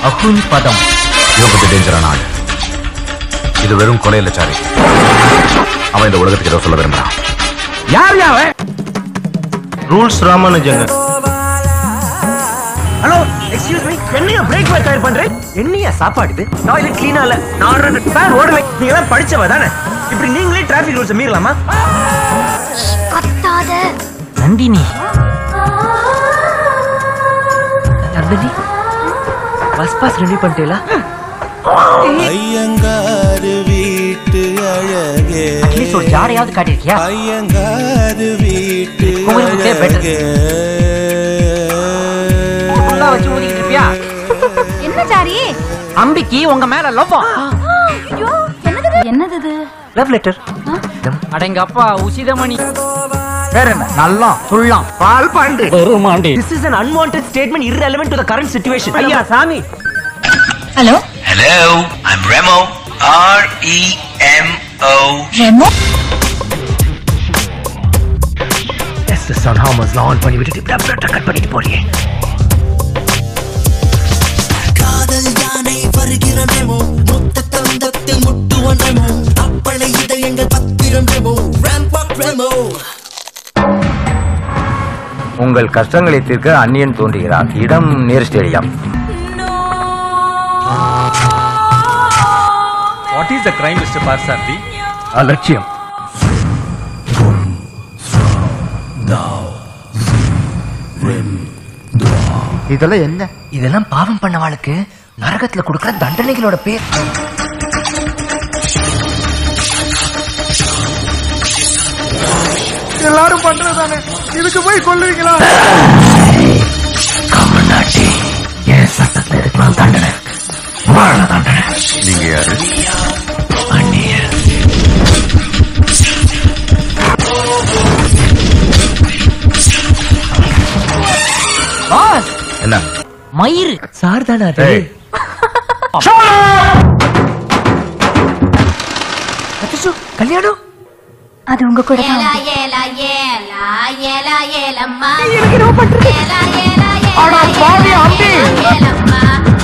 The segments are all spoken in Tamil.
அகுன் பதம் இவன் கொஞ்சம் டேஞ்சரான ஆள் இது வெறும் கொலை இல்ல சாரி அவன் இந்த உலகத்துக்கு ஏதோ சொல்ல விரும்புறான் யார் யாவ ரூல்ஸ் ராமானுஜங்க ஹலோ எக்ஸ்கியூஸ் மீ என்னையா பிரேக் வேர் தயார் பண்றேன் என்னையா சாப்பாடு இது டாய்லெட் க்ளீனா இல்ல நான் ஃபேன் ஓடல நீங்க எல்லாம் படிச்சவ தானே இப்படி நீங்களே டிராஃபிக் ரூல்ஸ் மீறலாமா கத்தாத Nandini Nandini bus pass ready பண்ணிட்டீங்களா ஐயங்காரு வீட்டு அழகே அட்லீஸ்ட் ஒரு ஜாடையாவது காட்டிருக்கியா ஐயங்காரு வீட்டு கோவிலுக்கே better. அழகே ஃபுல்லா வச்சு ஊதிக்கிட்டு இருப்பியா என்ன ஜாரி அம்பிக்கு உங்க மேல லவ்வா ஐயோ என்னது என்னது இது லவ் லெட்டர் அடங்க அப்பா உசிதமணி வேற என்ன நல்லா சொல்லலாம் பால் பாண்டு வருமாண்டி this is an unwanted statement irrelevant to the current situation ஐயா சாமி hello Hello, I'm Remo. R E M O. Remo yes yes on ஹாமஸ்ல ஆன் பண்ணி விட்டுட்டு டப்லெட்டை கட் பண்ணிட்டு போறியே காதல் யானை வருகிற ரெமோ மொத்த தந்தத்தில் முட்டுவன் ரெமோ அப்பளை இதயங்கள் பத்திரம் ரெமோ ரேம்பாக் ரெமோ உங்கள் கஷ்டங்களை தீர்க்க அந்நியன் தோன்றுகிறான் இடம் நேர் stadium What is the crime, Mr. Parsardi? அலட்சியம் இதெல்லாம் என்ன இதெல்லாம் பாவம் பண்ணவாளுக்கு நரகத்துல கொடுக்கிற தண்டனைகளோட பேர் எல்லாரும் பண்றதானே இதுக்கு போய் கொல்லுவீங்களா கம்மநாட்டி என் சட்டத்துல இருக்கலாம் தண்டனை வாழ தண்டனை நீங்க யாரு அந்நியர் பாஸ் என்ன மயிறு சார் தானே அது ஏய். அச்சச்சோ, கல்யாணம் அது உங்க கூட தான் ஏலா வந்து. ஏலா ஏலா ஏலா ஏலம்மா எனக்கு என்ன பண்றது ஏலா ஏலா அட ஏலா பாவி ஏலா அம்பி. ஏலம்மா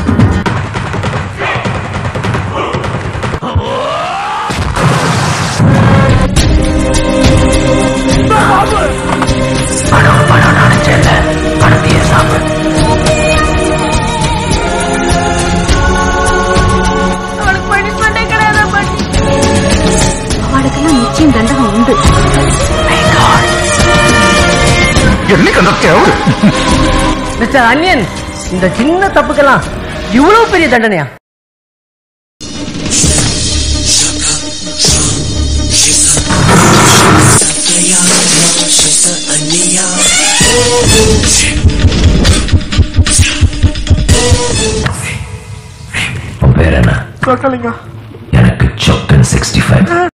பணம் பணம் நினைச்சல பணத்தையே சாப்பிடு அவளுக்கெல்லாம் நிச்சயம் தண்டனை உண்டு என்னைக்கு அந்த கேவரு மிஸ்டர் அன்யன் இந்த சின்ன தப்புக்கெல்லாம் இவ்வளவு பெரிய தண்டனையா பேர் என்ன எனக்கு சொக்கன் சிக்ஸ்டி ஃபைவ்